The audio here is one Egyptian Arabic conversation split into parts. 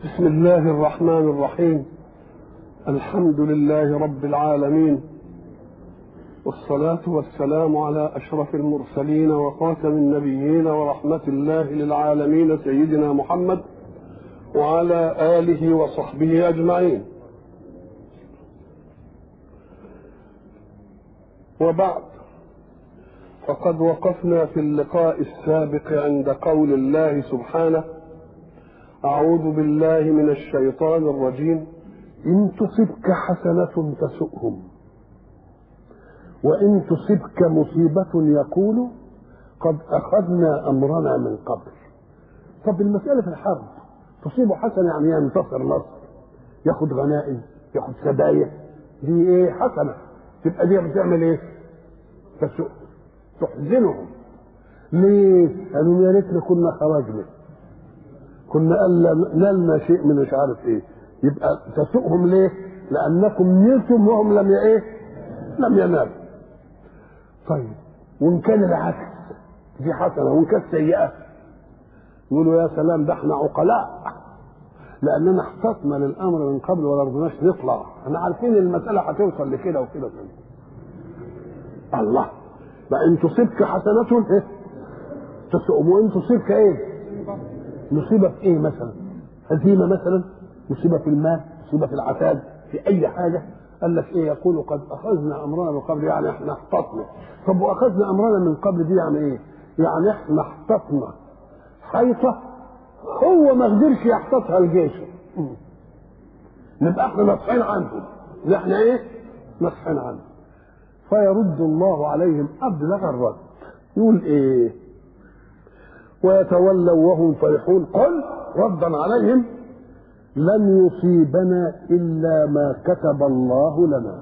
بسم الله الرحمن الرحيم الحمد لله رب العالمين والصلاة والسلام على أشرف المرسلين وخاتم النبيين ورحمة الله للعالمين سيدنا محمد وعلى آله وصحبه أجمعين وبعد فقد وقفنا في اللقاء السابق عند قول الله سبحانه أعوذ بالله من الشيطان الرجيم إن تصبك حسنة تسؤهم وإن تصبك مصيبة يقولوا قد أخذنا أمرنا من قبل طب المسألة في الحرب تصيبه حسنة يعني ينتصر نصر ياخد غنائم ياخد سبايا دي ايه حسنة تبقى دي بتعمل ايه تسؤ تحزنهم ليه قالوا يا ريتنا كنا خرجنا كنا قال نلنا شيء من مش عارف ايه يبقى تسوءهم ليه لانكم نلتم وهم لم ايه لم ينالوا طيب وان كان العكس دي حسنه وان كانت سيئه يقولوا يا سلام ده احنا عقلاء لاننا احتطنا للامر من قبل ولا رضناش نطلع احنا عارفين المساله هتوصل لكده وكده الله بقى ان تصبك حسنه ايه تسؤم وان تصبك ايه مصيبه في ايه مثلا هزيمه مثلا مصيبه في المال مصيبه في العتاد في اي حاجه قال لك ايه يقول قد اخذنا امرنا من قبل يعني احنا احتطنا طب واخذنا امرنا من قبل دي يعني ايه يعني احنا احتطنا حيطه هو ما قدرش يحتطها الجيش نبقى احنا نصحين عنهم احنا ايه نصحين عنهم فيرد الله عليهم ابلغ الرد يقول ايه ويتولوا وهم فرحون قل ردا عليهم لن يصيبنا الا ما كتب الله لنا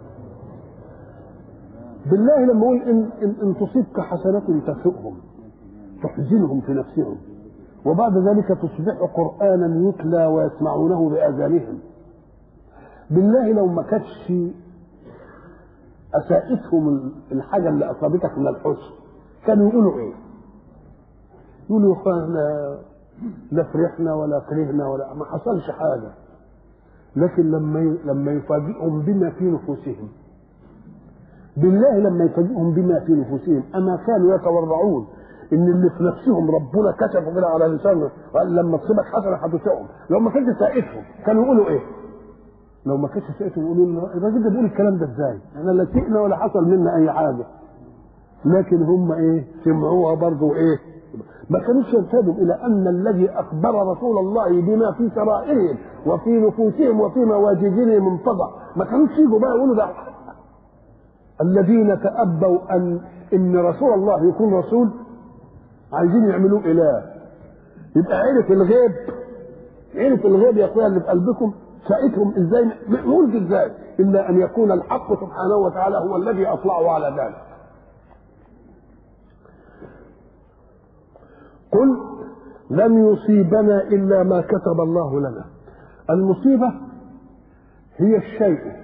بالله لما اقول ان, إن, إن تصيبك حسنة تسؤهم تحزنهم في نفسهم وبعد ذلك تصبح قرآنا يتلى ويسمعونه بآذانهم بالله لو ما كانتش أساءتهم الحاجة اللي أصابتك من الحزن كانوا يقولوا إيه؟ يقولوا لا لا فرحنا ولا كرهنا ولا ما حصلش حاجه لكن لما لما يفاجئهم بما في نفوسهم بالله لما يفاجئهم بما في نفوسهم اما كانوا يتورعون ان اللي في نفسهم ربنا كشفوا كده على لسانه وقال لما تصيبك حسنه هتسعهم لو ما كانش سائتهم كانوا يقولوا ايه؟ لو ما كانش سائتهم يقولوا الراجل ده بيقول الكلام ده ازاي؟ احنا لا سئنا ولا حصل منا اي حاجه لكن هم ايه؟ سمعوها برضه ايه؟ ما كانوش يرتدوا الى ان الذي اخبر رسول الله بما في سرائرهم وفي نفوسهم وفي مواجدهم انتظر ما كانوش يجوا بقى يقولوا ده الذين تأبوا ان ان رسول الله يكون رسول عايزين يعملوه اله يبقى عيلة الغيب عيلة الغيب يا اخويا اللي في قلبكم ساعتهم ازاي ملك ازاي الا ان يكون الحق سبحانه وتعالى هو الذي اطلعه على ذلك قل لن يصيبنا الا ما كتب الله لنا المصيبه هي الشيء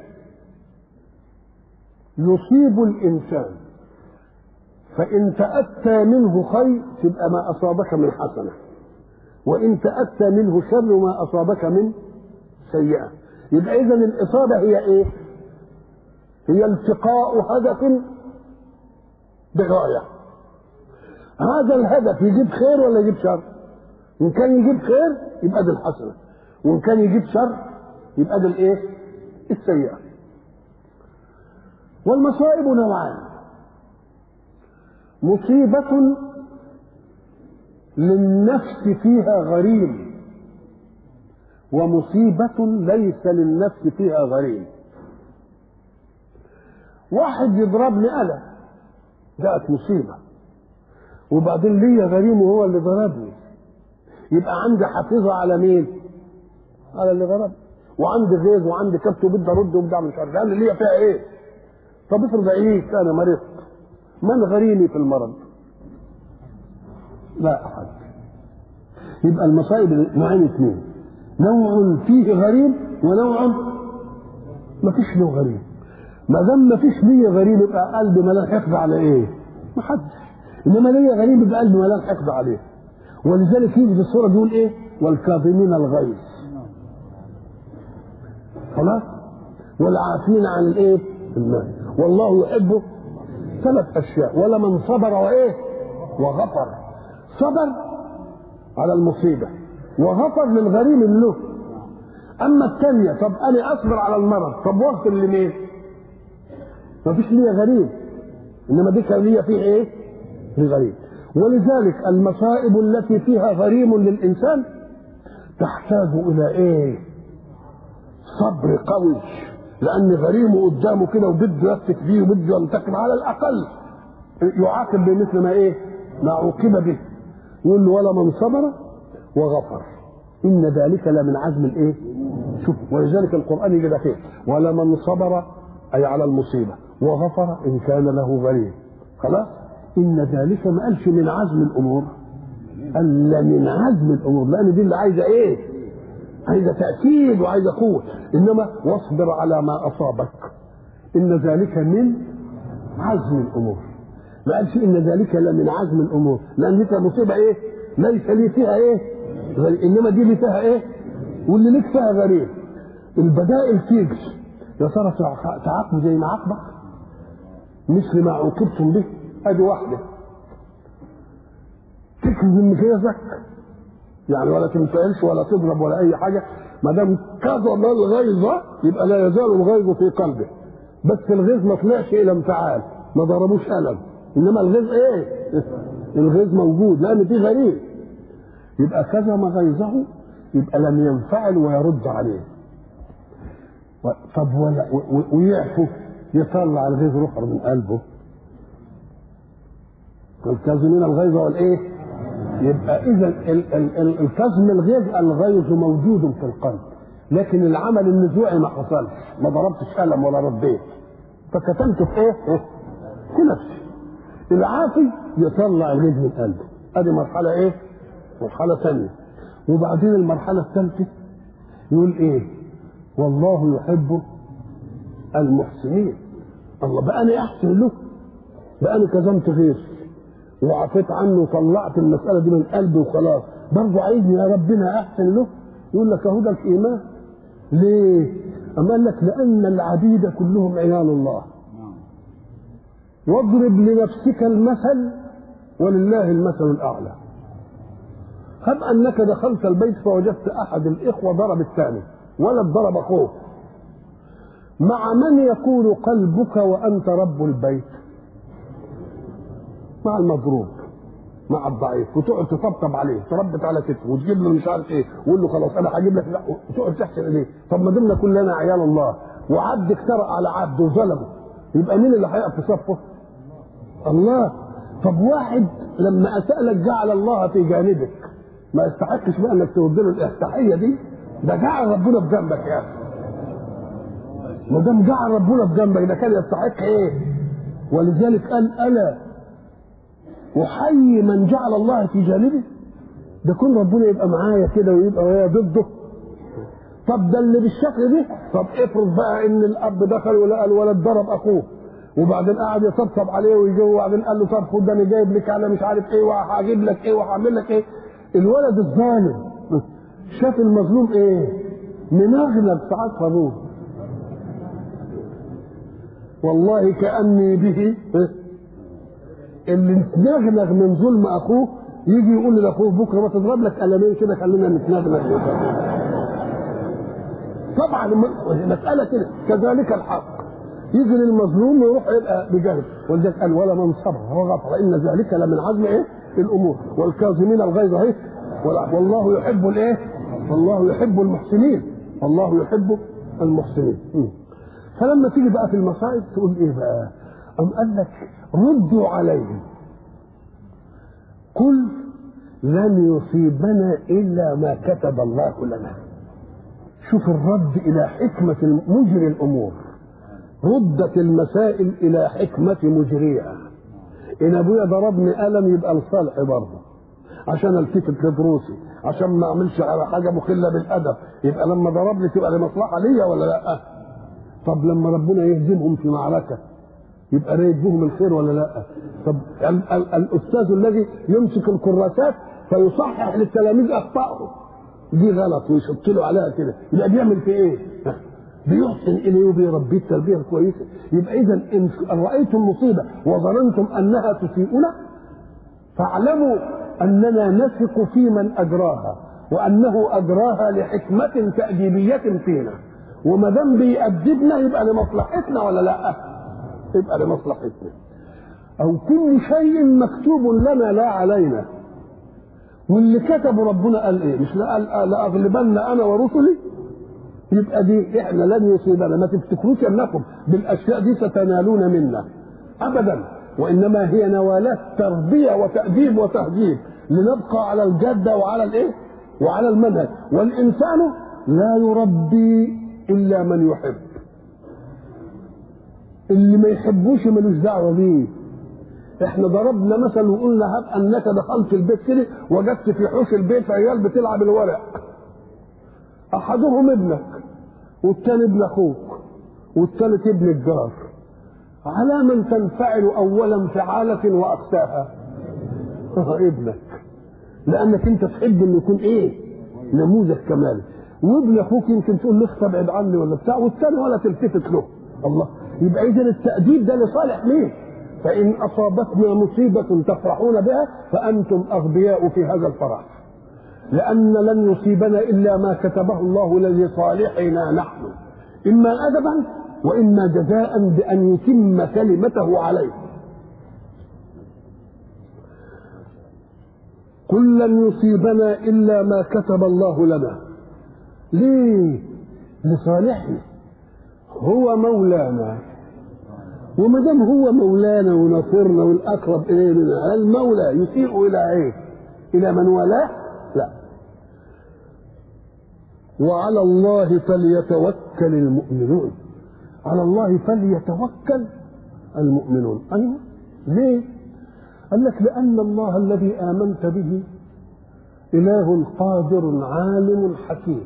يصيب الانسان فان تاتى منه خير تبقى ما اصابك من حسنه وان تاتى منه شر ما اصابك من سيئه يبقى اذا الاصابه هي ايه هي التقاء هدف بغايه هذا الهدف يجيب خير ولا يجيب شر ان كان يجيب خير يبقى دي الحسنه وان كان يجيب شر يبقى دي الايه السيئه والمصائب نوعان مصيبة للنفس فيها غريم ومصيبة ليس للنفس فيها غريم واحد يضربني أنا جاءت مصيبة وبعدين ليا غريم وهو اللي ضربني يبقى عندي حافظه على مين؟ على اللي ضربني وعندي غيظ وعندي كبت وبدي ارد وبدي اعمل مش عارف قال ليا فيها ايه؟ طب افرض عييت انا مرضت من غريمي في المرض؟ لا احد يبقى المصائب نوعين اثنين نوع فيه غريم ونوع ما فيش له غريم ما دام ما فيش ليا غريم يبقى قلبي ملان حقد على ايه؟ ما حدش انما ليا غريم يبقى قلبي ملان حقد عليه ولذلك يجي في الصوره بيقول ايه؟ والكاظمين الغيظ خلاص والعافين عن الايه الناس والله يحب ثلاث اشياء ولمن صبر وايه وغفر صبر على المصيبه وغفر للغريم له اما الثانيه طب انا اصبر على المرض طب واغفر لمين ما فيش ليا غريب انما دي كان ليا فيه ايه لغريب ولذلك المصائب التي فيها غريم للانسان تحتاج الى ايه صبر قوي لان غريمه قدامه كده وبده يفتك بيه وبده ينتقم على الاقل يعاقب بمثل ما ايه ما عوقب به يقول له ولا من صبر وغفر ان ذلك لمن عزم الايه شوف ولذلك القران يجي ده فيه ولمن صبر اي على المصيبه وغفر ان كان له غريب خلاص ان ذلك ما قالش من عزم الامور قال من عزم الامور لان دي اللي عايزه ايه عايزه تاكيد وعايزه قوه انما واصبر على ما اصابك ان ذلك من عزم الامور ما قالش ان ذلك لمن عزم الامور لان دي مصيبه ايه ليس لي فيها ايه غريب. انما دي اللي فيها ايه واللي ليك فيها غريب البدائل تيجي يا ترى تعاقبوا زي ما عاقبك مثل ما عوقبتم به ادي واحده تكذب مكيزك يعني ولا تنفعلش ولا تضرب ولا اي حاجه ما دام كظم الغيظ يبقى لا يزال الغيظ في قلبه بس الغيظ ما طلعش الى انفعال ما ضربوش قلم انما الغيظ ايه؟ الغيظ موجود لان في غريب يبقى كظم غيظه يبقى لم ينفعل ويرد عليه طب ولا ويعفو يطلع الغيظ رخر من قلبه الكاظمين الغيظ والايه؟ يبقى اذا الكظم الغيظ الغيظ موجود في القلب لكن العمل النزوعي ما حصلش ما ضربتش قلم ولا رديت فكتمت في ايه؟ في نفسي العافي يطلع الغيظ من قلبه ادي مرحله ايه؟ مرحله ثانيه وبعدين المرحله الثالثه يقول ايه؟ والله يحب المحسنين الله بقى انا احسن له بقى انا كظمت غيري وعفيت عنه وطلعت المسألة دي من قلبي وخلاص برضه عايزني يا ربنا أحسن له يقول لك أهو ده الإيمان ليه؟ أما قال لك لأن العبيد كلهم عيال الله واضرب لنفسك المثل ولله المثل الأعلى هب أنك دخلت البيت فوجدت أحد الإخوة ضرب الثاني ولد ضرب أخوه مع من يكون قلبك وأنت رب البيت مع المضروب مع الضعيف وتقعد تطبطب عليه تربط على كتفه وتجيب له مش عارف ايه وقول له خلاص انا هجيب لك لا وتقعد تحسن اليه طب ما دمنا كلنا عيال الله وعبد افترى على عبد وظلمه يبقى مين اللي هيقف في صفه؟ الله طب واحد لما اسالك جعل الله في جانبك ما يستحقش بقى انك ترد له التحيه دي ده جعل ربنا بجنبك يا اخي ما دام جعل ربنا بجنبك ده كان يستحق ايه؟ ولذلك قال الا احيي من جعل الله في جانبه ده كون ربنا يبقى معايا كده ويبقى ويا ضده طب ده اللي بالشكل ده طب افرض بقى ان الاب دخل ولقى الولد ضرب اخوه وبعدين قعد يطبطب عليه ويجي وبعدين قال له طب خد ده انا جايب لك انا مش عارف ايه وهجيب لك ايه وهعمل لك ايه الولد الظالم شاف المظلوم ايه منغلب ساعات ابوه والله كاني به اللي نتنغنغ من ظلم اخوه يجي يقول لاخوه بكره ما تضرب لك قلمين كده خلينا نتنغنغ طبعا مساله كده كذلك الحق يجي للمظلوم ويروح يبقى بجهل ولذلك قال ولا من صبر وغفر ان ذلك لمن عزم ايه الامور والكاظمين الغيظ اهي والله يحب الايه والله يحب المحسنين والله يحب المحسنين فلما تيجي بقى في المصائب تقول ايه بقى أم قال لك ردوا عليهم قل لن يصيبنا إلا ما كتب الله لنا شوف الرد إلى حكمة مجري الأمور ردت المسائل إلى حكمة مجريها إن أبويا ضربني قلم يبقى لصالحي برضه عشان التفت لدروسي عشان ما اعملش على حاجه مخله بالادب يبقى لما ضربني تبقى لمصلحه ليا ولا لا؟ طب لما ربنا يهزمهم في معركه يبقى رايد بهم الخير ولا لا؟ طب ال- ال- الاستاذ الذي يمسك الكراسات فيصحح للتلاميذ اخطائهم دي غلط ويشط له عليها كده يبقى بيعمل في ايه؟ بيحسن اليه وبيربيه التربيه الكويسه يبقى اذا ان رايتم مصيبه وظننتم انها تسيئنا فاعلموا اننا نثق في من اجراها وانه اجراها لحكمه تاديبيه فينا وما دام بيأدبنا يبقى لمصلحتنا ولا لا؟ يبقى لمصلحتنا. أو كل شيء مكتوب لنا لا علينا. واللي كتبه ربنا قال إيه؟ مش قال لأغلبن أنا ورسلي؟ يبقى دي إحنا لن يصيبنا ما تفتكروش أنكم بالأشياء دي ستنالون منا. أبدا وإنما هي نوالات تربية وتأديب وتهذيب لنبقى على الجادة وعلى الإيه؟ وعلى المنهج والإنسان لا يربي الا من يحب اللي ما يحبوش ملوش دعوه بيه احنا ضربنا مثل وقلنا هب انك دخلت البيت كده وجدت في حوش البيت عيال بتلعب الورق احدهم ابنك والثاني ابن اخوك والثالث ابن الجار على من تنفعل اولا انفعالة واخساها ابنك لانك انت تحب انه يكون ايه نموذج كمالي وابن اخوك يمكن تقول له اخت ابعد عني ولا بتاع والثاني ولا تلتفت له الله يبقى اذا التأديب ده لصالح مين؟ فإن أصابتنا مصيبة تفرحون بها فأنتم أغبياء في هذا الفرح لأن لن يصيبنا إلا ما كتبه الله لصالحنا نحن إما أدبا وإما جزاء بأن يتم كلمته عليه قل لن يصيبنا إلا ما كتب الله لنا ليه لصالحنا هو مولانا وما دام هو مولانا ونصرنا والاقرب الينا المولى يسيء الى ايه؟ الى من والاه؟ لا وعلى الله فليتوكل المؤمنون على الله فليتوكل المؤمنون ايوه ليه؟ قال لك لان الله الذي امنت به اله قادر عالم حكيم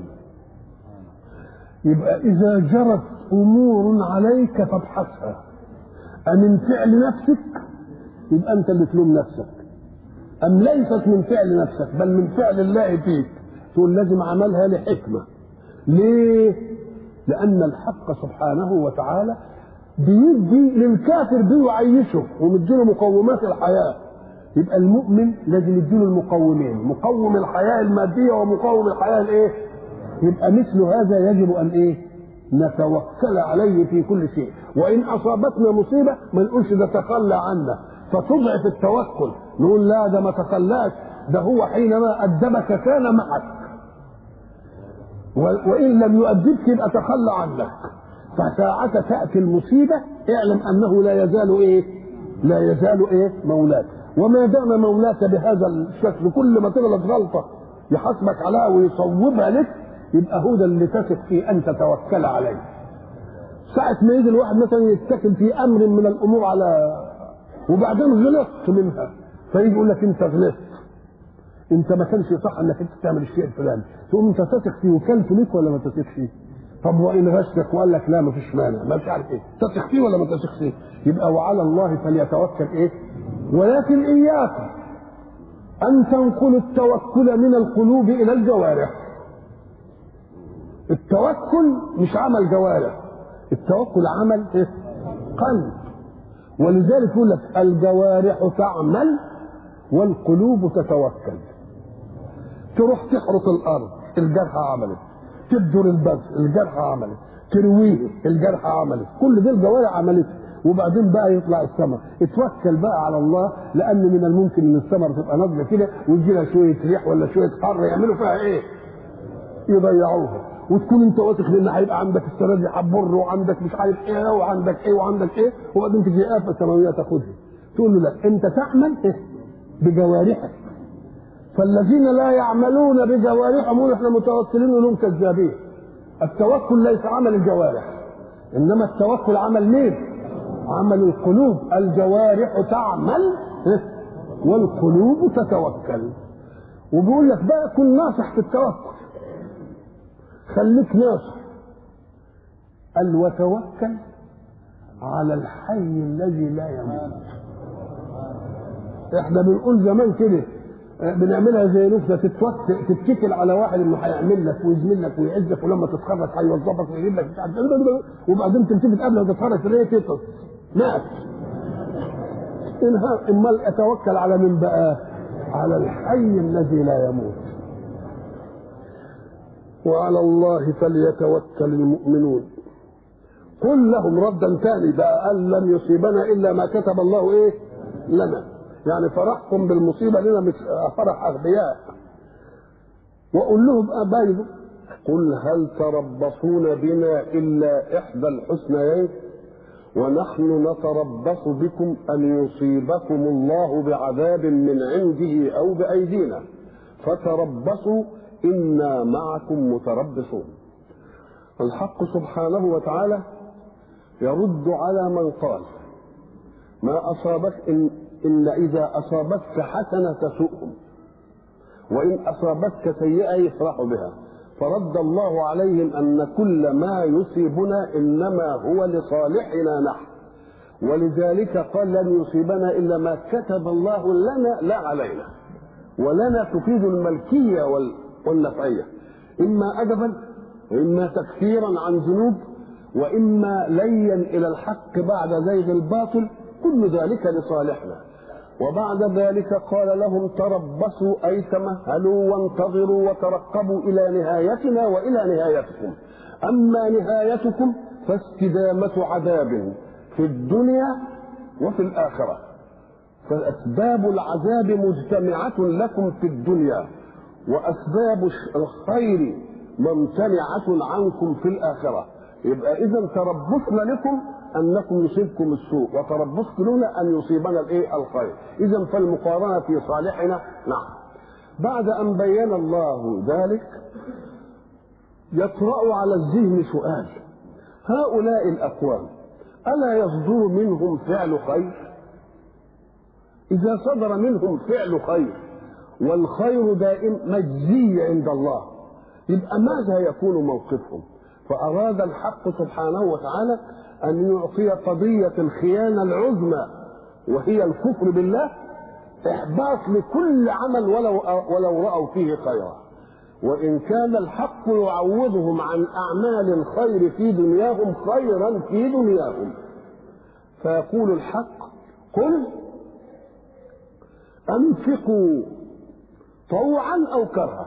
يبقى إذا جرت أمور عليك فابحثها أمن فعل نفسك يبقى أنت اللي تلوم نفسك أم ليست من فعل نفسك بل من فعل الله فيك تقول لازم عملها لحكمة ليه؟ لأن الحق سبحانه وتعالى بيدي للكافر بيعيشه ومديله مقومات الحياة يبقى المؤمن لازم يديله المقومين مقوم الحياة المادية ومقوم الحياة الايه؟ يبقى مثل هذا يجب ان ايه نتوكل عليه في كل شيء وان اصابتنا مصيبه ما نقولش ده تخلى عنا فتضعف التوكل نقول لا ده ما تخلاش ده هو حينما ادبك كان معك وان لم يؤدبك يبقى تخلى عنك فساعة تأتي المصيبة اعلم أنه لا يزال إيه؟ لا يزال إيه؟ مولاك وما دام مولاك بهذا الشكل كل ما تغلط غلطة يحاسبك عليها ويصوبها لك يبقى هو ده اللي تثق فيه ان تتوكل عليه ساعة ما يجي الواحد مثلا يتكل في امر من الامور على وبعدين غلطت منها فيجي يقول لك انت غلطت انت ما كانش صح انك انت تعمل الشيء الفلاني تقوم انت تثق في وكالته ليك ولا ما تثقش طب وان غشك وقال لك لا ما فيش مانع ما مش عارف ايه تثق فيه ولا ما تثقش فيه يبقى وعلى الله فليتوكل ايه ولكن اياكم ان تنقلوا التوكل من القلوب الى الجوارح التوكل مش عمل جوارح التوكل عمل ايه قلب ولذلك يقول لك الجوارح تعمل والقلوب تتوكل تروح تحرث الارض الجرحى عملت تبذر البذر الجرحى عملت ترويه الجرحى عملت كل دي الجوارح عملت وبعدين بقى يطلع الثمر اتوكل بقى على الله لان من الممكن ان الثمر تبقى ناضجه كده ويجي لها شويه ريح ولا شويه حر يعملوا فيها ايه؟ يضيعوها وتكون انت واثق ان هيبقى عندك السنه دي حبر وعندك مش عارف ايه وعندك ايه وعندك ايه وبعدين تجي افه سماويه تاخدها تقول له لا انت تعمل إيه؟ بجوارحك فالذين لا يعملون بجوارحهم يقولوا احنا متوكلين ولهم كذابين التوكل ليس عمل الجوارح انما التوكل عمل مين؟ عمل القلوب الجوارح تعمل إيه؟ والقلوب تتوكل وبيقول لك بقى كن ناصح في التوكل خليك ناصح قال وتوكل على الحي الذي لا يموت احنا بنقول زمان كده بنعملها زي نكته تتوت تتكل على واحد انه هيعمل لك ويزمل لك ويعزك ولما تتخرج هيوظفك ويجيب لك مش عارف وبعدين تلتفت قبل ما تتخرج تلاقيه تيتس مات انها امال اتوكل على من بقى على الحي الذي لا يموت وعلى الله فليتوكل المؤمنون قل لهم ردا ثاني بقى قال لن يصيبنا الا ما كتب الله ايه لنا يعني فرحكم بالمصيبه لنا مش فرح اغبياء وقول لهم ابايض قل هل تربصون بنا الا احدى الحسنيين ونحن نتربص بكم ان يصيبكم الله بعذاب من عنده او بايدينا فتربصوا انا معكم متربصون الحق سبحانه وتعالى يرد على من قال ما اصابك إن إلا إذا أصابتك حسنة تسؤهم وإن أصابتك سيئة يفرحوا بها فرد الله عليهم أن كل ما يصيبنا إنما هو لصالحنا نحن ولذلك قال لن يصيبنا إلا ما كتب الله لنا لا علينا ولنا تفيد الملكية والنفعية إما أدبا وإما تكفيرا عن ذنوب وإما ليا إلى الحق بعد زيغ الباطل كل ذلك لصالحنا وبعد ذلك قال لهم تربصوا أي تمهلوا وانتظروا وترقبوا إلى نهايتنا وإلى نهايتكم أما نهايتكم فاستدامة عذاب في الدنيا وفي الآخرة فأسباب العذاب مجتمعة لكم في الدنيا وأسباب الخير ممتنعة عنكم في الآخرة يبقى إذا تربصنا لكم انكم يصيبكم السوء وتربصت لنا ان يصيبنا الايه الخير اذا فالمقارنه في صالحنا نعم بعد ان بين الله ذلك يطرا على الذهن سؤال هؤلاء الاقوام الا يصدر منهم فعل خير اذا صدر منهم فعل خير والخير دائم مجزي عند الله يبقى ماذا يكون موقفهم فاراد الحق سبحانه وتعالى أن يعطي قضية الخيانة العظمى وهي الكفر بالله إحباط لكل عمل ولو ولو رأوا فيه خيرا وإن كان الحق يعوضهم عن أعمال الخير في دنياهم خيرا في دنياهم فيقول الحق قل أنفقوا طوعا أو كرها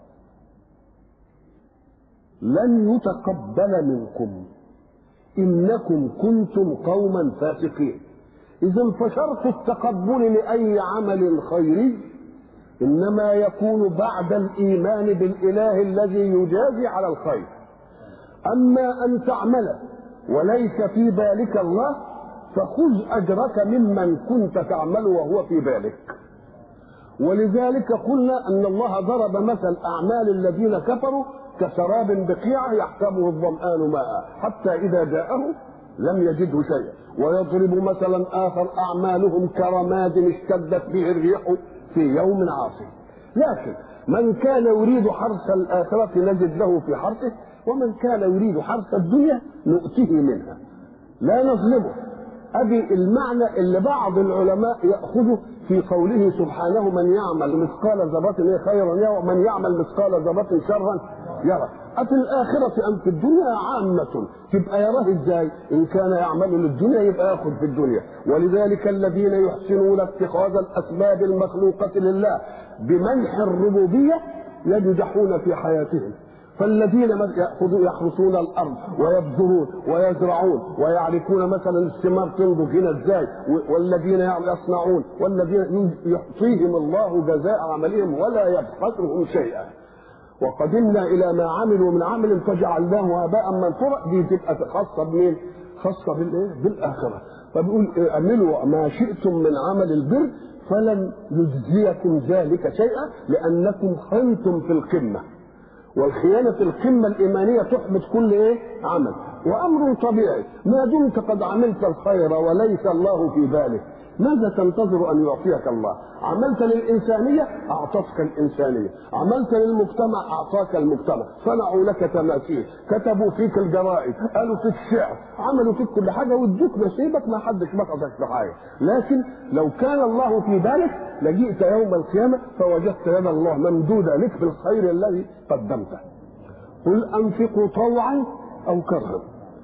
لن يتقبل منكم انكم كنتم قوما فاسقين اذا فشرط التقبل لاي عمل خيري انما يكون بعد الايمان بالاله الذي يجازي على الخير اما ان تعمل وليس في بالك الله فخذ اجرك ممن كنت تعمل وهو في بالك ولذلك قلنا ان الله ضرب مثل اعمال الذين كفروا كسراب بقيعة يحسبه الظمآن ماء حتى إذا جاءه لم يجده شيئا ويضرب مثلا آخر أعمالهم كرماد اشتدت به الريح في يوم عاصف لكن من كان يريد حرث الآخرة نجد له في حرثه ومن كان يريد حرث الدنيا نؤتيه منها لا نظلمه ادي المعنى اللي بعض العلماء ياخذه في قوله سبحانه من يعمل مثقال ذرة خيرا يرى ومن يعمل مثقال ذرة شرا يرى أفي الآخرة أم في الدنيا عامة تبقى يراه إزاي إن كان يعمل للدنيا يبقى يأخذ في الدنيا ولذلك الذين يحسنون اتخاذ الأسباب المخلوقة لله بمنح الربوبية ينجحون في حياتهم فالذين يأخذوا يحرسون الأرض ويبذرون ويزرعون ويعرفون مثلا الثمار تنضج هنا ازاي والذين يصنعون والذين يعطيهم الله جزاء عملهم ولا يبخسهم شيئا وقدمنا الى ما عملوا من عمل فجعلناه هباء منثورا دي تبقى خاصه بمين؟ خاصه بالايه؟ بالاخره فبيقول اعملوا ما شئتم من عمل البر فلن يجزيكم ذلك شيئا لانكم خنتم في القمه والخيانة في القمة الإيمانية تحبط كل إيه؟ عمل، وأمر طبيعي، ما دمت قد عملت الخير وليس الله في بالك، ماذا تنتظر ان يعطيك الله؟ عملت للانسانيه اعطتك الانسانيه، عملت للمجتمع اعطاك المجتمع، صنعوا لك تماثيل، كتبوا فيك الجرائد، قالوا فيك شعر، عملوا فيك كل حاجه وادوك نصيبك ما حدش نقصك في حاجه، لكن لو كان الله في ذلك لجئت يوم القيامه فوجدت يد الله ممدوده لك في الخير الذي قدمته. قل انفقوا طوعا او كرها.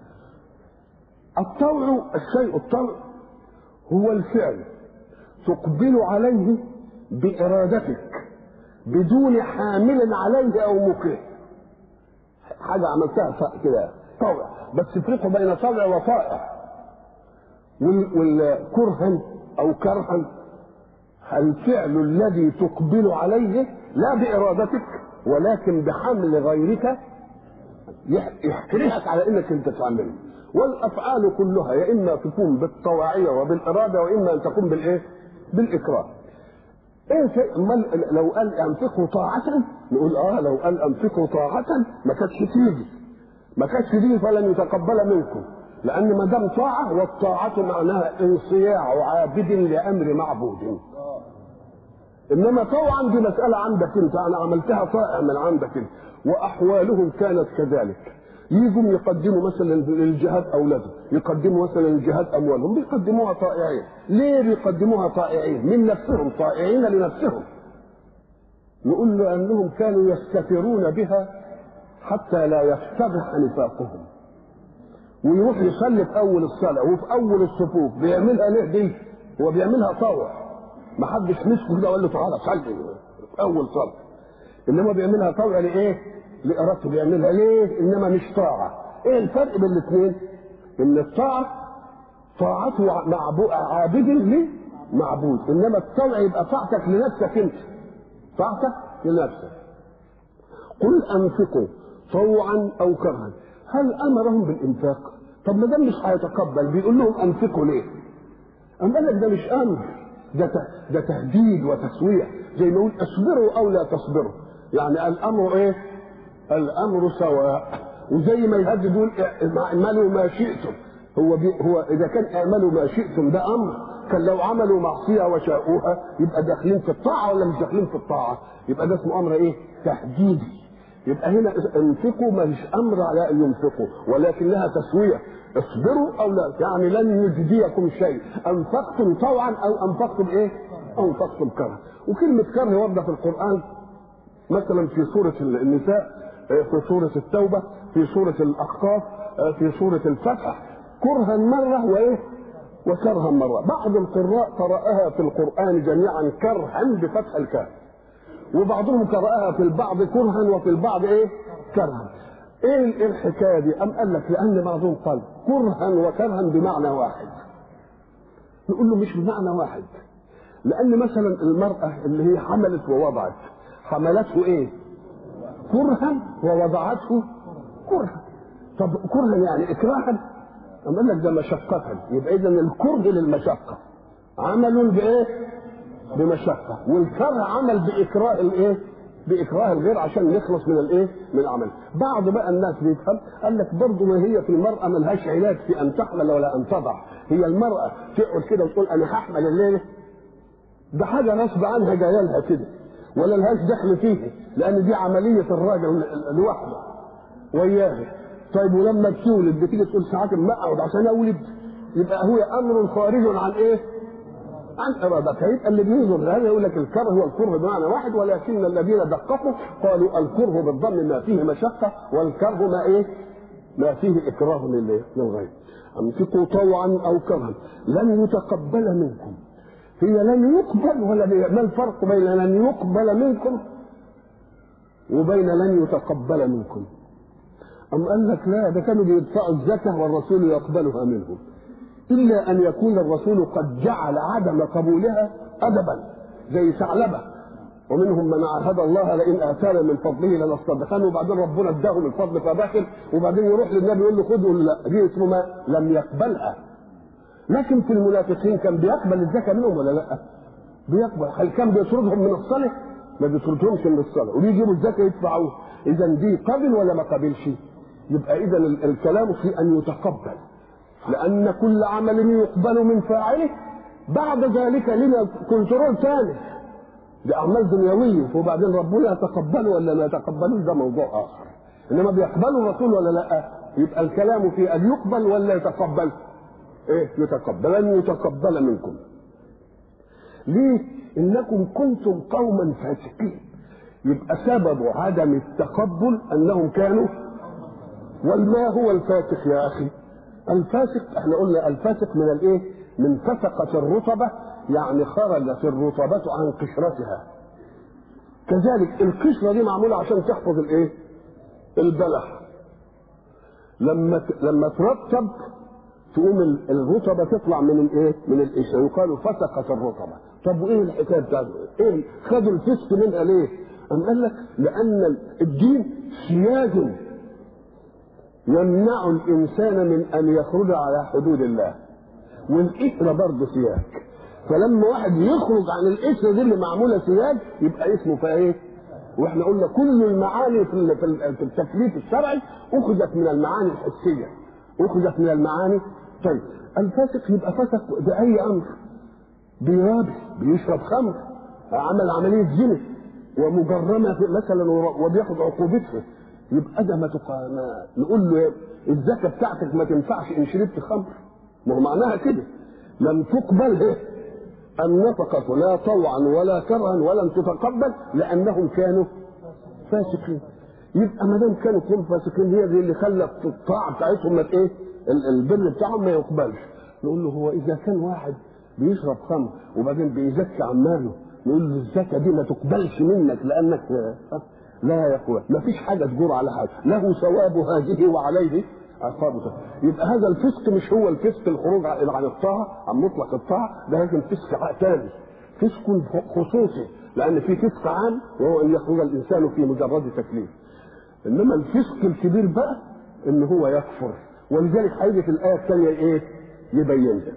الطوع الشيء الطوع هو الفعل تقبل عليه بإرادتك بدون حامل عليه أو مكره حاجة عملتها كده طوع بس تفرقوا بين طوع وطائع والكرها أو كرها الفعل الذي تقبل عليه لا بإرادتك ولكن بحمل غيرك يحكرهك على انك انت تعمله والافعال كلها يا اما تكون بالطواعيه وبالاراده واما ان تكون بالايه؟ بالاكراه. ايه شيء لو قال انفقوا طاعة نقول اه لو قال انفقوا طاعة ما كانتش تيجي ما كانتش تيجي فلن يتقبل منكم لان ما دام طاعة والطاعة معناها انصياع عابد لامر معبود انما طوعا دي مسألة عندك انت انا عملتها طائع من عندك انت واحوالهم كانت كذلك يجوا يقدموا مثلا للجهاد اولادهم يقدموا مثلا للجهاد اموالهم بيقدموها طائعين ليه بيقدموها طائعين من نفسهم طائعين لنفسهم نقول له انهم كانوا يستترون بها حتى لا يفتضح نفاقهم ويروح يصلي في اول الصلاه وفي اول الصفوف بيعملها ليه دي هو بيعملها طوع ما حدش مسكه كده وقال له تعالى صلي في اول صلاه انما بيعملها طوع لايه؟ لارادته بيعملها ليه؟ انما مش طاعه. ايه الفرق بين الاثنين؟ ان الطاعه طاعته معبود عابد لمعبود انما الطوع يبقى طاعتك لنفسك انت. طاعتك لنفسك. قل انفقوا طوعا او كرها. هل امرهم بالانفاق؟ طب ما دام مش هيتقبل بيقول لهم انفقوا ليه؟ أم قال لك ده مش امر ده ده تهديد وتسويع زي ما يقول اصبروا او لا تصبروا يعني الامر ايه الامر سواء وزي ما يهدد يقول اعملوا ما شئتم هو بي هو اذا كان اعملوا ما شئتم ده امر كان لو عملوا معصيه وشاءوها يبقى داخلين في الطاعه ولا مش داخلين في الطاعه يبقى ده اسمه امر ايه تهديدي يبقى هنا انفقوا ما مش امر على ان ينفقوا ولكن لها تسويه اصبروا او لا يعني لن يجديكم شيء انفقتم طوعا او انفقتم ايه؟ او انفقتم كره وكلمه كره ورده في القران مثلا في سوره النساء في سوره التوبه في سوره الاحقاف في سوره الفتح كرها مره وايه؟ وكرها مره بعض القراء قراها في القران جميعا كرها بفتح الكاف وبعضهم قراها في البعض كرها وفي البعض ايه؟ كرها ايه الحكايه دي؟ أم قال لك لأن بعضهم قال كرها وكرها بمعنى واحد. نقول له مش بمعنى واحد. لأن مثلا المرأة اللي هي حملت ووضعت حملته ايه؟ كرها ووضعته كرها. طب كرها يعني إكراها؟ أم قال لك ده مشقة يبقى إذا الكره للمشقة. عمل بإيه؟ بمشقة والكره عمل بإكراه الإيه؟ باكراه الغير عشان نخلص من الايه؟ من العمل. بعض بقى الناس بيفهم قال لك برضه ما هي في المراه ملهاش علاج في ان تحمل ولا ان تضع، هي المراه تقعد كده وتقول انا هحمل الليله ده حاجه غصب عنها جايه لها كده ولا لهاش دخل فيه لان دي عمليه الراجل لوحده وياها. طيب ولما بتولد بتيجي تقول ساعات ما اقعد عشان اولد يبقى هو امر خارج عن ايه؟ عن ارادتها يبقى اللي بينظر هذا يقول لك الكره والكره بمعنى واحد ولكن الذين دققوا قالوا الكره بالضم ما فيه مشقه والكره ما ايه؟ ما فيه اكراه للغير. انفقوا طوعا او كرها لن يتقبل منكم. هي لن يقبل ولا ما الفرق بين لن يقبل منكم وبين لن يتقبل منكم؟ أم قال لك لا ده كانوا بيدفعوا الزكاة والرسول يقبلها منهم. إلا أن يكون الرسول قد جعل عدم قبولها أدبا زي ثعلبة ومنهم من عاهد الله لئن آتانا من فضله لنصدقن وبعدين ربنا اداهم الفضل فداخل وبعدين يروح للنبي يقول له خذ يقول لا دي اسمه ما لم يقبلها لكن في المنافقين كان بيقبل الزكاة منهم ولا لا؟ بيقبل هل كان بيطردهم من الصلاة؟ ما بيطردهمش من الصلاة وبيجيبوا الزكاة يدفعوها إذا دي قبل ولا ما قبلش؟ يبقى إذا الكلام في أن يتقبل لأن كل عمل يقبل من فاعله بعد ذلك لنا كنترول ثاني دي اعمال دنيويه وبعدين ربنا يتقبله ولا لا يتقبله ده موضوع اخر انما بيقبله الرسول ولا لا يبقى الكلام في ان يقبل ولا يتقبل ايه يتقبل لن يتقبل منكم ليه انكم كنتم قوما فاسقين يبقى سبب عدم التقبل انهم كانوا وما هو الفاسق يا اخي الفاسق احنا قلنا الفاسق من الايه من فسقة الرطبة يعني خرجت الرطبة عن قشرتها كذلك القشرة دي معمولة عشان تحفظ الايه البلح لما لما ترطب تقوم الرطبة تطلع من الايه من القشرة يقال فسقت الرطبة طب وايه الحكايه بتاعته؟ ايه خدوا الفسق منها ليه؟ أم قال لك لأن الدين سياج يمنع الإنسان من أن يخرج على حدود الله والإثر برضه سياج فلما واحد يخرج عن الإثر دي اللي معمولة سياج يبقى اسمه فإيه؟ واحنا قلنا كل المعاني في في التكليف الشرعي اخذت من المعاني الحسيه اخذت من المعاني طيب الفاسق يبقى فسق باي امر بيرابي بيشرب خمر عمل عمليه زنا ومجرمه مثلا وبياخد عقوبتها يبقى ده ما تقام نقول له الزكاه بتاعتك ما تنفعش ان شربت خمر ما هو معناها كده لم تقبل ايه النفقة لا طوعا ولا كرها ولم تتقبل لأنهم كانوا فاسقين يبقى ما دام كانوا كلهم فاسقين هي دي اللي خلت الطاعة بتاعتهم ما ايه البر بتاعهم ما يقبلش نقول له هو إذا كان واحد بيشرب خمر وبعدين بيزكي عماله نقول له الزكاة دي ما تقبلش منك لأنك لا يا اخويا ما فيش حاجة تجور على حاجة له ثواب هذه وعليه عقابه يبقى هذا الفسق مش هو الفسق الخروج عن الطاعه عن مطلق الطاعه ده لازم فسق ثاني فسق خصوصي لان في فسق عام وهو ان يخرج الانسان في مجرد تكليف انما الفسق الكبير بقى ان هو يكفر ولذلك هيجي في الايه الثانيه ايه؟ يبينها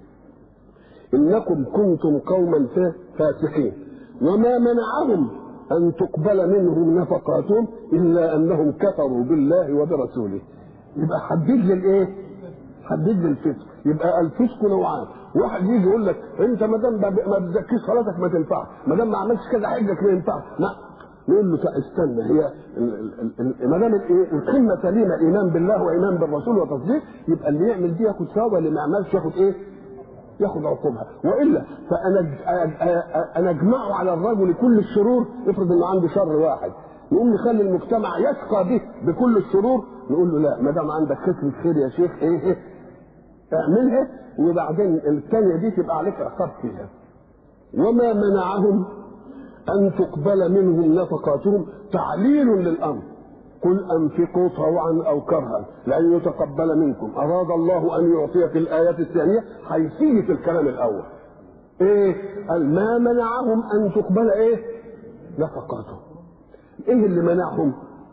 انكم كنتم قوما فاسقين وما منعهم ان تقبل منهم نفقاتهم الا انهم كفروا بالله وبرسوله يبقى حدد لي الايه؟ حدد لي الفسق يبقى الفسق نوعان واحد يجي يقول لك انت ما دام ما بتزكيش صلاتك ما تنفعش ما دام ما عملتش كذا حجك ما ينفعش لا نقول له استنى هي ما دام القمه سليمه ايمان بالله وايمان بالرسول وتصديق يبقى اللي يعمل دي ياخد ثواب واللي ما يعملش ياخد ايه؟ ياخد عقوبها والا فانا انا اجمعه على الرجل كل الشرور افرض انه عنده شر واحد نقوم نخلي المجتمع يشقى به بكل الشرور نقول له لا ما دام عندك خصله خير يا شيخ ايه ايه اعملها وبعدين الثانيه دي تبقى عليك عقاب فيها وما منعهم ان تقبل منهم نفقاتهم تعليل للامر قل انفقوا طوعا او كرها لن يتقبل منكم اراد الله ان يعطي في الايات الثانيه حيثيه الكلام الاول ايه قال ما منعهم ان تقبل ايه نفقاتهم ايه اللي منعهم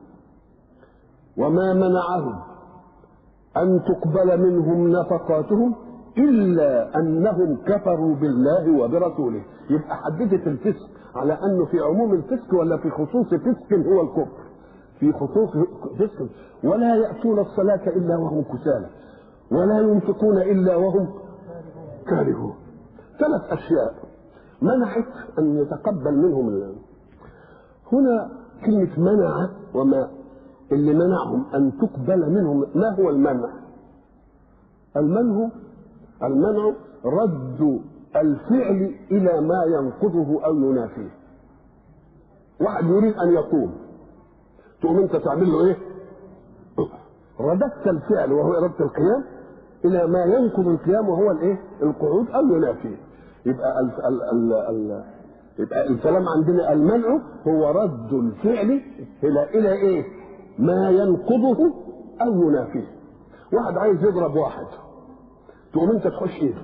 وما منعهم ان تقبل منهم نفقاتهم الا انهم كفروا بالله وبرسوله يبقى حددت الفسق على انه في عموم الفسق ولا في خصوص فسق هو الكفر في خصوص فسق ولا ياتون الصلاه الا وهم كسالى ولا ينفقون الا وهم كارهون ثلاث اشياء منعت ان يتقبل منهم الله. هنا كلمة منع وما اللي منعهم أن تقبل منهم ما هو المنع؟ المنع المنع رد الفعل إلى ما ينقضه أو ينافيه. واحد يريد أن يقوم تقوم أنت تعمل له إيه؟ رددت الفعل وهو إرادة القيام إلى ما ينقض القيام وهو الإيه؟ القعود أو ينافيه. يبقى ال ال ال ال يبقى الكلام عندنا المنع هو رد الفعل الى الى ايه؟ ما ينقضه او ينافيه. واحد عايز يضرب واحد تقوم انت تخش ايده.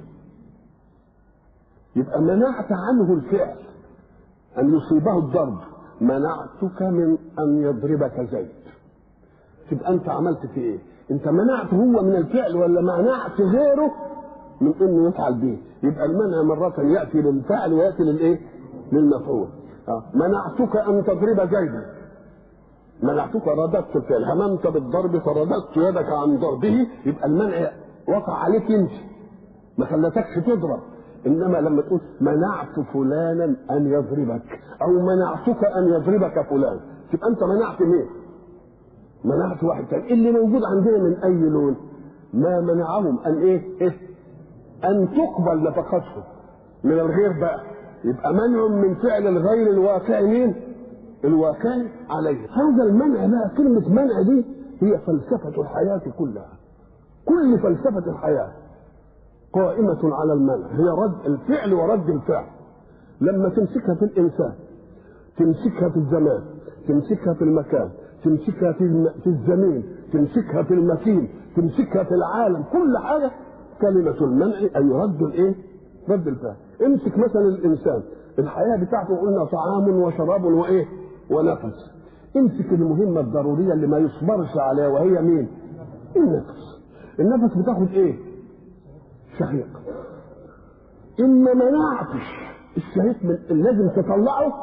يبقى منعت عنه الفعل ان يصيبه الضرب منعتك من ان يضربك زيد. تبقى انت عملت في ايه؟ انت منعت هو من الفعل ولا منعت غيره من انه يفعل به يبقى المنع مرة يأتي للفعل ويأتي للايه للمفعول آه. منعتك ان تضرب زيدا منعتك رددت الفعل هممت بالضرب فرددت يدك عن ضربه يبقى المنع وقع عليك انت ما خلتكش تضرب انما لما تقول منعت فلانا ان يضربك او منعتك ان يضربك فلان تبقى انت منعت مين؟ منعت واحد تاني اللي موجود عندنا من اي لون ما منعهم ان ايه؟ إيه؟ ان تقبل نفقتهم من الغير بقى يبقى منع من فعل الغير الواقع مين؟ الواقع عليه هذا المنع بقى كلمة منع دي هي فلسفة الحياة كلها كل فلسفة الحياة قائمة على المنع هي رد الفعل ورد الفعل لما تمسكها في الإنسان تمسكها في الزمان تمسكها في المكان تمسكها في الم- في الزمين تمسكها في المكين تمسكها في العالم كل حاجة كلمة المنع أي رد الإيه؟ رد الفعل امسك مثلا الإنسان الحياة بتاعته قلنا طعام وشراب وإيه؟ ونفس امسك المهمة الضرورية اللي ما يصبرش عليها وهي مين؟ النفس النفس بتاخد ايه؟ شهيق ان ما منعتش الشهيق من اللي لازم تطلعه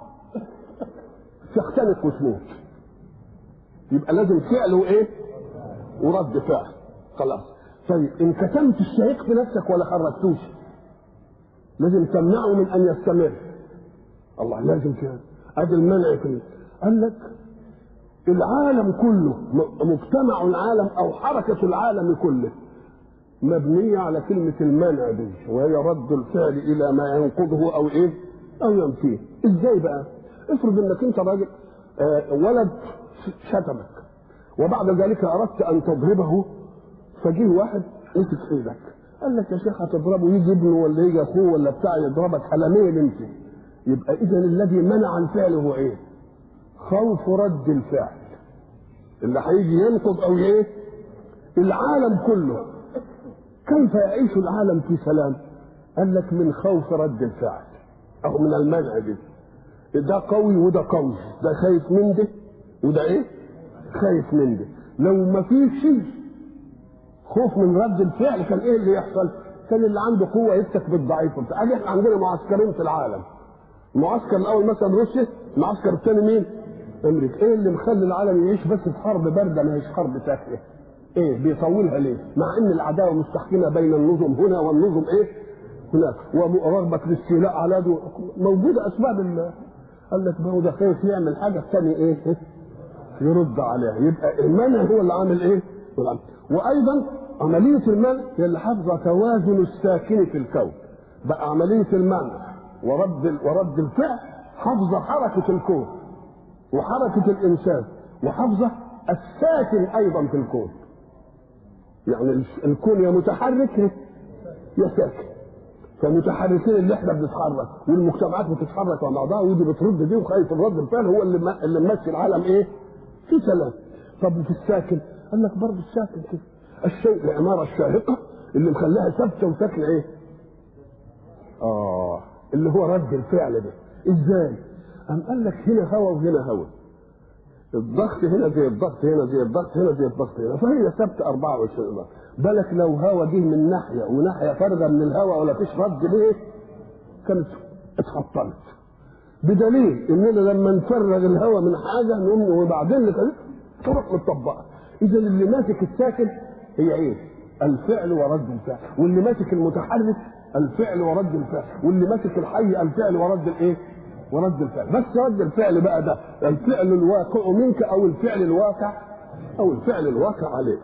تختنق وتموت يبقى لازم فعل وايه؟ ورد فعل خلاص طيب ان كتمت الشهيق في نفسك ولا خرجتوش لازم تمنعه من ان يستمر الله لازم كده ادي المنع في قال لك العالم كله م- مجتمع العالم او حركه العالم كله مبنيه على كلمه المنع دي وهي رد الفعل الى ما ينقضه او ايه او ينفيه ازاي بقى افرض انك انت راجل آه، ولد شتمك وبعد ذلك اردت ان تضربه فجيه واحد مسك ايدك قال لك يا شيخ هتضربه يجي ابنه ولا يجي اخوه ولا بتاع يضربك حلمين انت يبقى اذا الذي منع الفعل هو ايه؟ خوف رد الفعل اللي هيجي ينقض او ايه؟ العالم كله كيف يعيش العالم في سلام؟ قال لك من خوف رد الفعل او من المنع دي ده قوي وده قوي ده خايف من ده وده ايه؟ خايف من ده لو ما فيش شيء خوف من رد الفعل كان ايه اللي يحصل؟ كان اللي عنده قوه يفتك بالضعيف وبتاع قال احنا عندنا معسكرين في العالم المعسكر الاول مثلا روسيا المعسكر الثاني مين؟ امريكا ايه اللي مخلي العالم يعيش بس في حرب بارده ما هيش حرب ساخنه ايه بيطولها ليه؟ مع ان العداوه مستحكمه بين النظم هنا والنظم ايه؟ هناك ورغبه الاستيلاء على دو موجوده اسباب ال قال لك ما هو ده خايف يعمل حاجه الثاني ايه؟ يرد عليها يبقى المنع هو اللي عامل ايه؟ هو اللي عامل. وايضا عمليه المنع هي اللي حافظه توازن الساكن في الكون بقى عمليه المنع ورد ال- ورد الفعل حافظه حركه الكون وحركه الانسان وحافظه الساكن ايضا في الكون يعني ال- الكون يا متحرك يا ساكن فمتحركين اللي احنا بنتحرك والمجتمعات بتتحرك مع بعضها ودي بترد دي وخايف الرد الفعل هو اللي ما- اللي ماشي العالم ايه؟ في سلام طب وفي الساكن قال لك برضه الساكن كده الشيء العماره الشاهقه اللي مخليها ثابته وساكنه ايه؟ اه اللي هو رد الفعل ده ازاي؟ قام قال لك هنا هوا وهنا هوا الضغط هنا زي الضغط هنا زي الضغط هنا زي الضغط هنا فهي ثابته 24 ضغط بالك لو هوا جه من ناحيه وناحيه فارغه من الهوا ولا فيش رد ليه كانت اتحطمت بدليل اننا لما نفرغ الهواء من حاجه نقوم وبعدين نخليه تروح متطبقه اذا اللي ماسك الساكن هي ايه؟ الفعل ورد الفعل واللي ماسك المتحرك الفعل ورد الفعل واللي ماسك الحي الفعل ورد الايه؟ ورد الفعل بس رد الفعل بقى ده الفعل الواقع منك او الفعل الواقع او الفعل الواقع عليك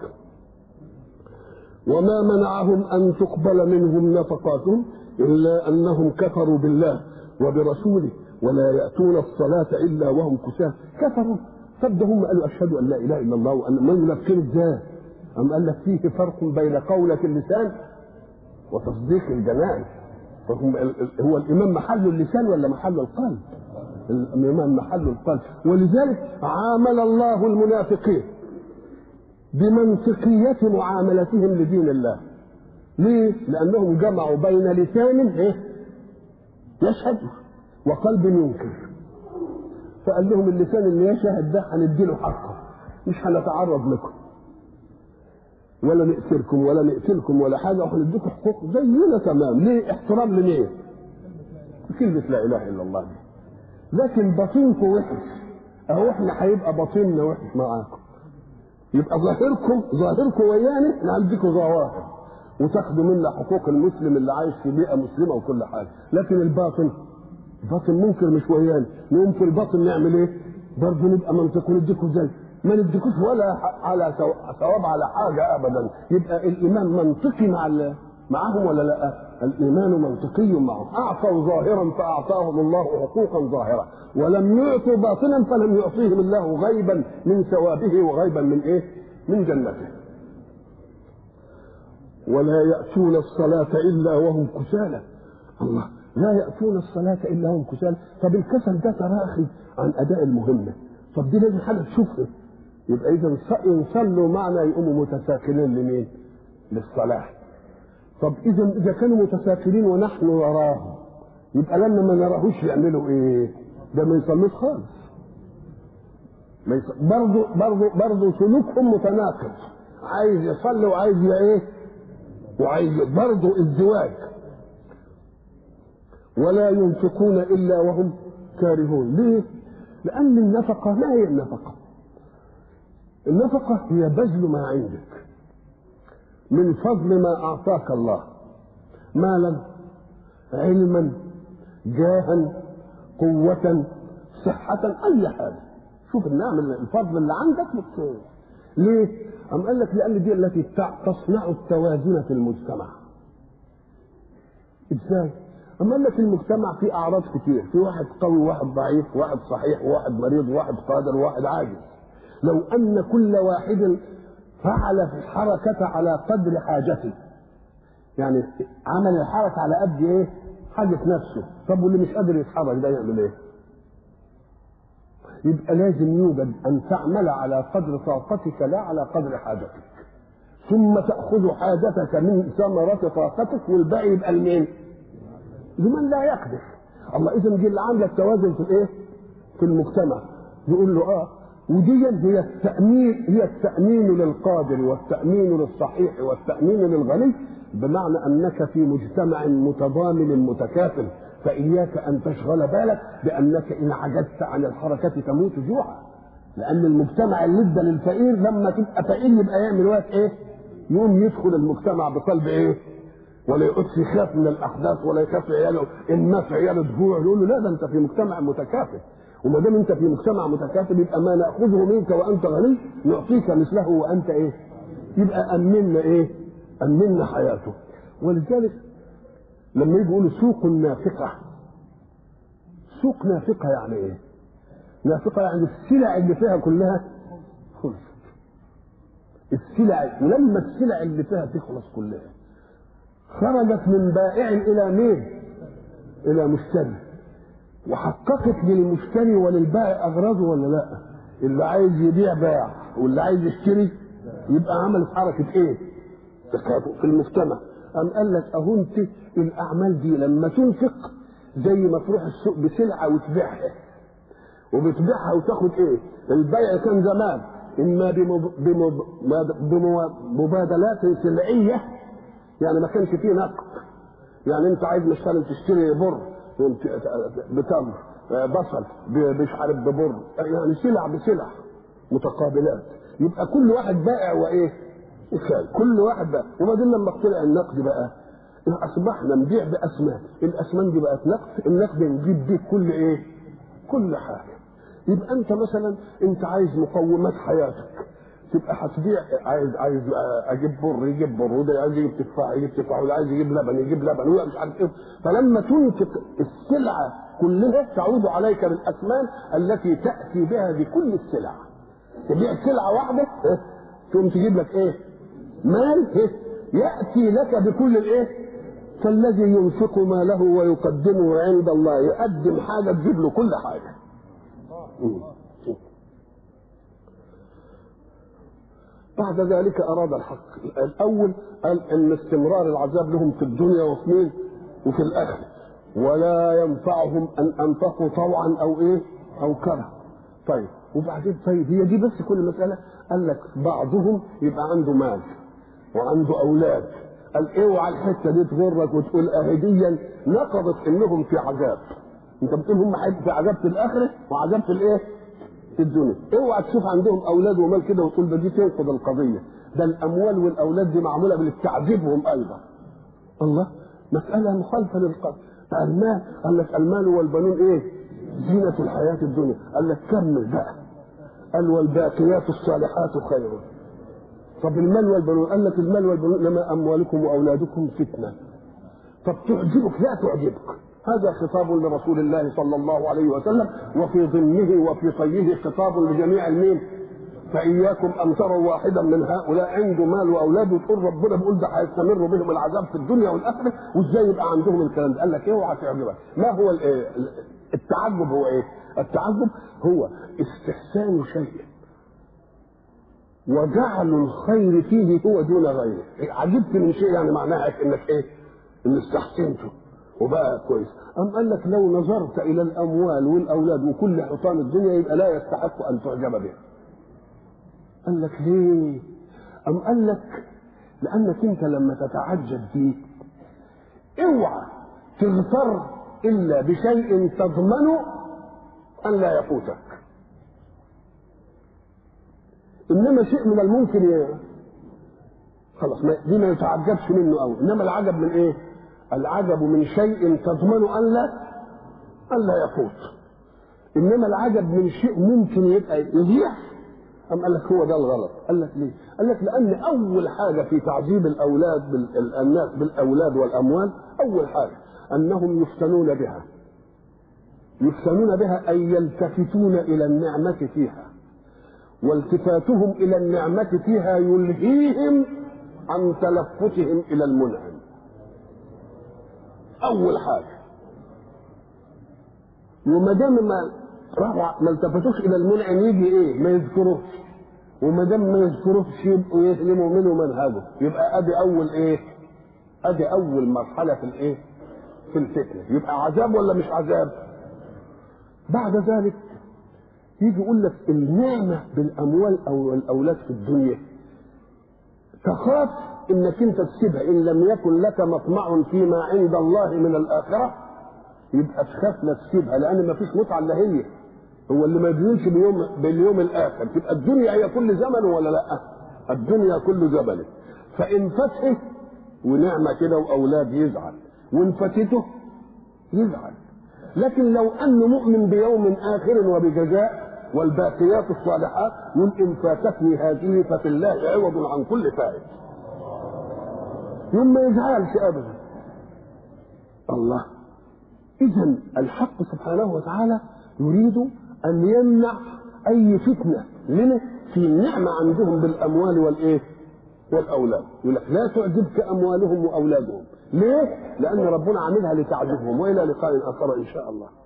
وما منعهم ان تقبل منهم نفقاتهم الا انهم كفروا بالله وبرسوله ولا ياتون الصلاه الا وهم كساه كفروا طب هم قالوا اشهد ان لا اله الا الله وان ما ينفذ ازاي؟ أم قال لك فيه فرق بين قولة اللسان وتصديق الجنان فهم هو الإمام محل اللسان ولا محل القلب؟ الإمام محل القلب ولذلك عامل الله المنافقين بمنطقية معاملتهم لدين الله ليه؟ لأنهم جمعوا بين لسان إيه؟ يشهد وقلب ينكر فقال لهم اللسان اللي يشهد ده هنديله حقه مش هنتعرض لكم ولا نأسركم ولا نقتلكم ولا حاجة وهنديكم حقوق زينا تمام ليه احترام لمين كلمة لا إله إلا الله دي لكن باطنكم وحش أهو احنا هيبقى باطننا وحش معاكم يبقى ظاهركم ظاهركم ويانا نعالجكم ظواهر وتاخدوا منا حقوق المسلم اللي عايش في بيئه مسلمه وكل حاجه لكن الباطن باطن منكر مش ويانا نقوم في الباطن نعمل ايه؟ برضه نبقى منطق ونديكوا زي ما نديكوش ولا على ثواب على حاجه ابدا يبقى الايمان منطقي مع معهم ولا لا؟ الايمان منطقي معهم اعطوا ظاهرا فاعطاهم الله حقوقا ظاهره ولم يعطوا باطنا فلم يعطيهم الله غيبا من ثوابه وغيبا من ايه؟ من جنته ولا يأتون الصلاة إلا وهم كسالى الله لا يأتون الصلاة إلا وهم كسالى طب الكسل ده تراخي عن أداء المهمة طب دي لازم حاجة تشوفها يبقى إذا يصلوا معنا يقوموا متساكلين لمين؟ للصلاة طب إذا إذا كانوا متساكلين ونحن نراهم يبقى لما ما نراهوش يعملوا إيه؟ ده ما يصلوش خالص برضه برضه برضه سلوكهم متناقض عايز يصلي وعايز ايه؟ وعايز برضه الزواج ولا ينفقون الا وهم كارهون ليه لان النفقه ما هي النفقه النفقه هي بذل ما عندك من فضل ما اعطاك الله مالا علما جاها قوة صحة أي حاجة شوف النعم الفضل اللي عندك بت... ليه؟ أم قال لك لأن دي التي تصنع التوازن في المجتمع. إزاي؟ أم قال لك المجتمع فيه أعراض كتير، في واحد قوي وواحد ضعيف، واحد صحيح وواحد مريض وواحد قادر وواحد عاجز. لو أن كل واحد فعل في الحركة على قدر حاجته. يعني عمل الحركة على قد إيه؟ حاجة نفسه، طب واللي مش قادر يتحرك ده يعمل إيه؟ يبقى لازم يوجد ان تعمل على قدر طاقتك لا على قدر حاجتك ثم تاخذ حاجتك من ثمرة طاقتك والباقي يبقى لمين؟ لمن لا يقدر الله اذا دي اللي عامله التوازن في الايه؟ في المجتمع يقول له اه ودي هي التامين هي التامين للقادر والتامين للصحيح والتامين للغني بمعنى انك في مجتمع متضامن متكافل فإياك أن تشغل بالك بأنك إن عجزت عن الحركة تموت جوعا لأن المجتمع اللي ادى للفقير لما تبقى فقير يبقى يعمل وقت إيه؟ يقوم يدخل المجتمع بقلب إيه؟ ولا يقعدش يخاف من الأحداث ولا يخاف عياله إن مات عياله جوع يقول له لا ده أنت في مجتمع متكافل وما دام أنت في مجتمع متكافل يبقى ما نأخذه منك وأنت غني نعطيك مثله وأنت إيه؟ يبقى أمنا إيه؟ أمنا حياته ولذلك لما يجي يقولوا سوق نافقة سوق نافقة يعني ايه؟ نافقة يعني السلع اللي فيها كلها خلصت السلع ولما السلع اللي فيها تخلص كلها خرجت من بائع إلى مين؟ إلى مشتري وحققت للمشتري وللبائع أغراضه ولا لا؟ اللي عايز يبيع باع واللي عايز يشتري يبقى عمل حركة إيه؟ تكافؤ في المجتمع أم قال لك أهو أنت الأعمال دي لما تنفق زي ما تروح السوق بسلعة وتبيعها وبتبيعها وتاخد إيه؟ البيع كان زمان إما بمب... بمب... بمبادلات سلعية يعني ما كانش فيه نقد يعني أنت عايز مثلا تشتري بر بتمر بصل مش عارف ببر يعني سلع بسلع متقابلات يبقى كل واحد بائع وايه؟ وكان كل واحد بقى وبعدين لما طلع النقد بقى اصبحنا نبيع باسمان الاسمان دي بقت نقد النقد نجيب بيه كل ايه كل حاجه يبقى انت مثلا انت عايز مقومات حياتك تبقى هتبيع عايز عايز اجيب بر يجيب بر وده عايز يجيب تفاح يجيب تفاح وده عايز يجيب لبن يجيب لبن وده مش عارف ايه فلما تنفق السلعه كلها تعود عليك بالاسمان التي تاتي بها بكل السلع تبيع سلعه واحده تقوم تجيب لك ايه مال ياتي لك بكل الايه كالذي ينفق ماله ويقدمه عند الله يقدم حاجه تجيب له كل حاجه بعد ذلك اراد الحق الاول قال ان استمرار العذاب لهم في الدنيا وفي مين وفي الاخره ولا ينفعهم ان انفقوا طوعا او ايه او كره طيب وبعدين طيب هي دي بس كل مساله قال لك بعضهم يبقى عنده مال وعنده اولاد قال اوعى الحته دي تغرك وتقول اهديا نقضت انهم في عذاب انت بتقول هم هيبقوا في عذاب في الاخره وعذاب في الايه؟ في الدنيا اوعى تشوف عندهم اولاد ومال كده وتقول ده دي تنقض القضيه ده الاموال والاولاد دي معموله لتعذيبهم ايضا الله مساله مخالفه للقدر المال قال لك المال والبنون ايه زينة الحياة الدنيا قال لك كمل بقى قال والباقيات الصالحات خير طب المال والبنون قال لك المال والبنون انما اموالكم واولادكم فتنه طب تعجبك لا تعجبك هذا خطاب لرسول الله صلى الله عليه وسلم وفي ضمنه وفي طيه خطاب لجميع المين فإياكم أن تروا واحدا من هؤلاء عنده مال وأولاد وتقول ربنا بيقول ده هيستمر بهم العذاب في الدنيا والآخرة وإزاي يبقى عندهم الكلام ده؟ قال لك إيه اوعى تعجبك ما هو الإيه؟ التعجب هو إيه؟ التعجب هو استحسان شيء وجعل الخير فيه هو دون غيره عجبت من شيء يعني معناها انك ايه ان استحسنته وبقى كويس أم قال لك لو نظرت إلى الأموال والأولاد وكل حيطان الدنيا يبقى لا يستحق أن تعجب به قال لك ليه أم قال لك لأنك أنت لما تتعجب فيه اوعى تغتر إلا بشيء تضمن أن لا يفوتك إنما شيء من الممكن ي... خلاص ما دي ما يتعجبش منه قوي إنما العجب من إيه؟ العجب من شيء تضمن أن لا أن لا يفوت إنما العجب من شيء ممكن يبقى يضيع أم قال لك هو ده الغلط قال لك ليه قال لك لأن أول حاجة في تعذيب الأولاد بال... الناس بالأولاد والأموال أول حاجة أنهم يفتنون بها يفتنون بها أي يلتفتون إلى النعمة فيها والتفاتهم إلى النعمة فيها يلهيهم عن تلفتهم إلى المنعم اول حاجه وما دام ما راحوا ما التفتوش الى المنعم يجي ايه ما يذكروش وما دام ما يذكروش يبقوا يسلموا منه منهجه يبقى ادي اول ايه ادي اول مرحله في الايه في الفتنه يبقى عذاب ولا مش عذاب بعد ذلك يجي يقول لك النعمه بالاموال او الاولاد في الدنيا تخاف انك انت تسيبها ان لم يكن لك مطمع فيما عند الله من الاخره يبقى تخاف لا تسيبها لان ما فيش متعه الا هي هو اللي ما يدينش بيوم باليوم الاخر تبقى الدنيا هي كل زمن ولا لا الدنيا كل زمن فان فتحه ونعمه كده واولاد يزعل وان فاتته يزعل لكن لو انه مؤمن بيوم اخر وبجزاء والباقيات الصالحات يقول ان فاتتني هذه ففي الله عوض عن كل فائت يوم ما يزعلش ابدا الله اذا الحق سبحانه وتعالى يريد ان يمنع اي فتنه لنا في النعمه عندهم بالاموال والايه والاولاد يقول لك لا تعجبك اموالهم واولادهم ليه لان ربنا عاملها لتعجبهم والى لقاء اخر ان شاء الله